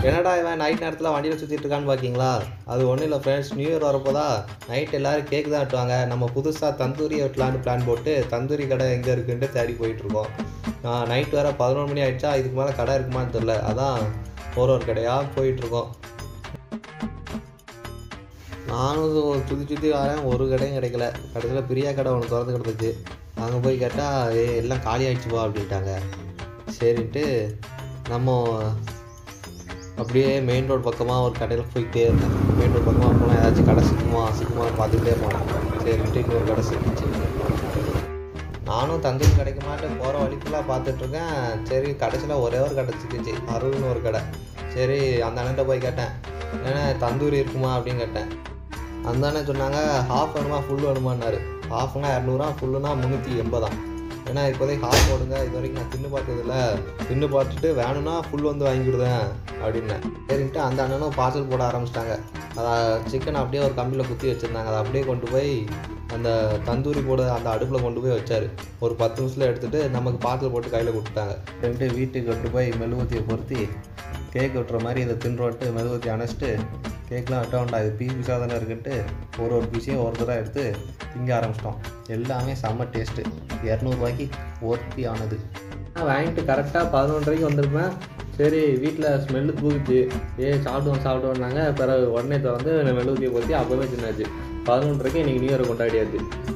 என்னடா இவன் நைட் நேரத்தில் வண்டியில் சுற்றிட்டு இருக்கான்னு பார்க்கிங்களா அது ஒன்றும் இல்லை ஃப்ரெண்ட்ஸ் நியூ இயர் வரப்போதா நைட் எல்லோரும் கேக் தான் வெட்டுவாங்க நம்ம புதுசாக தந்தூரி வெட்டலான்னு பிளான் போட்டு தந்தூரி கடை எங்கே இருக்குன்ட்டு தேடி போயிட்டுருக்கோம் நைட் வேறு பதினொரு மணி ஆயிடுச்சா இதுக்கு மேலே கடை இருக்குமான்னு தெரில அதான் ஒரு ஒரு கடையாக போயிட்டுருக்கோம் நானும் சுற்றி சுற்றி வரேன் ஒரு கடையும் கிடைக்கல கடைசியில் பிரியா கடை ஒன்று திறந்து கிடந்துச்சு அங்கே போய் கேட்டால் ஏ எல்லாம் காலி ஆயிடுச்சுப்பா அப்படின்ட்டாங்க சரின்ட்டு நம்ம அப்படியே மெயின் ரோடு பக்கமாக ஒரு கடையில் போய்கிட்டே இருந்தேன் மெயின் ரோடு பக்கமாக போனால் ஏதாச்சும் கடை சிக்குமா சிக்குமா பார்த்துக்கிட்டே போனேன் சரின்ட்டு இன்னொரு கடை சிக்கிச்சு நானும் தந்தூரி கிடைக்க மாட்டேன் போகிற வழி ஃபுல்லாக பார்த்துட்ருக்கேன் சரி கடைசியில் ஒரே ஒரு கடை சிக்கிச்சு அருள்னு ஒரு கடை சரி அந்த அண்ணன்ட்ட போய் கேட்டேன் ஏன்னா தந்தூரி இருக்குமா அப்படின்னு கேட்டேன் அந்த அண்ணன் சொன்னாங்க ஹாஃப் வேணுமா ஃபுல் வேணுமான்னாரு ஹாஃப்னா இரநூறுவா ஃபுல்லுனா முந்நூற்றி எண்பதாம் ஏன்னா இப்போதைக்கு ஹாஃப் போடுங்க இது வரைக்கும் நான் தின்னு பார்த்ததில்ல தின்னு பார்த்துட்டு வேணும்னா ஃபுல் வந்து வாங்கிவிடுவேன் அப்படின்னேன் சரின்ட்டு அந்த அண்ணனும் பார்சல் போட ஆரம்பிச்சிட்டாங்க அதை சிக்கன் அப்படியே ஒரு கம்பியில் குத்தி வச்சுருந்தாங்க அதை அப்படியே கொண்டு போய் அந்த தந்தூரி போட அந்த அடுப்பில் கொண்டு போய் வச்சார் ஒரு பத்து நிமிஷத்தில் எடுத்துகிட்டு நமக்கு பார்சல் போட்டு கையில் கொடுத்துட்டாங்க ரெண்டு வீட்டுக்கு கொண்டு போய் மெழுகுவத்தியை பொருத்தி கேக் வெட்டுற மாதிரி இதை தின்றோட்டு மெழுகுவத்தி அணைச்சிட்டு கேக்லாம் வெட்ட வேண்டாம் இது பீஸ் பீஸாக தானே இருக்குன்ட்டு ஒரு ஒரு பீஸையும் ஒரு தடவை எடுத்து திங்க ஆரம்பிச்சிட்டோம் எல்லாமே செம்ம டேஸ்ட்டு இரநூறுபாய்க்கு ஒர்த்தி ஆனது நான் வாங்கிட்டு கரெக்டாக பதினொன்றரைக்கு வந்திருப்பேன் சரி வீட்டில் ஸ்மெல்லு தூக்குச்சு ஏ சாப்பிடுவோம் சாப்பிடுவோம்னாங்க பிறகு உடனே திறந்து மெழுகுத்தியை பொறுத்தி அப்போவே தின்னாச்சு பதினொன்றரைக்கு இன்றைக்கி நியூ இயர் கொண்டாடியாச்சு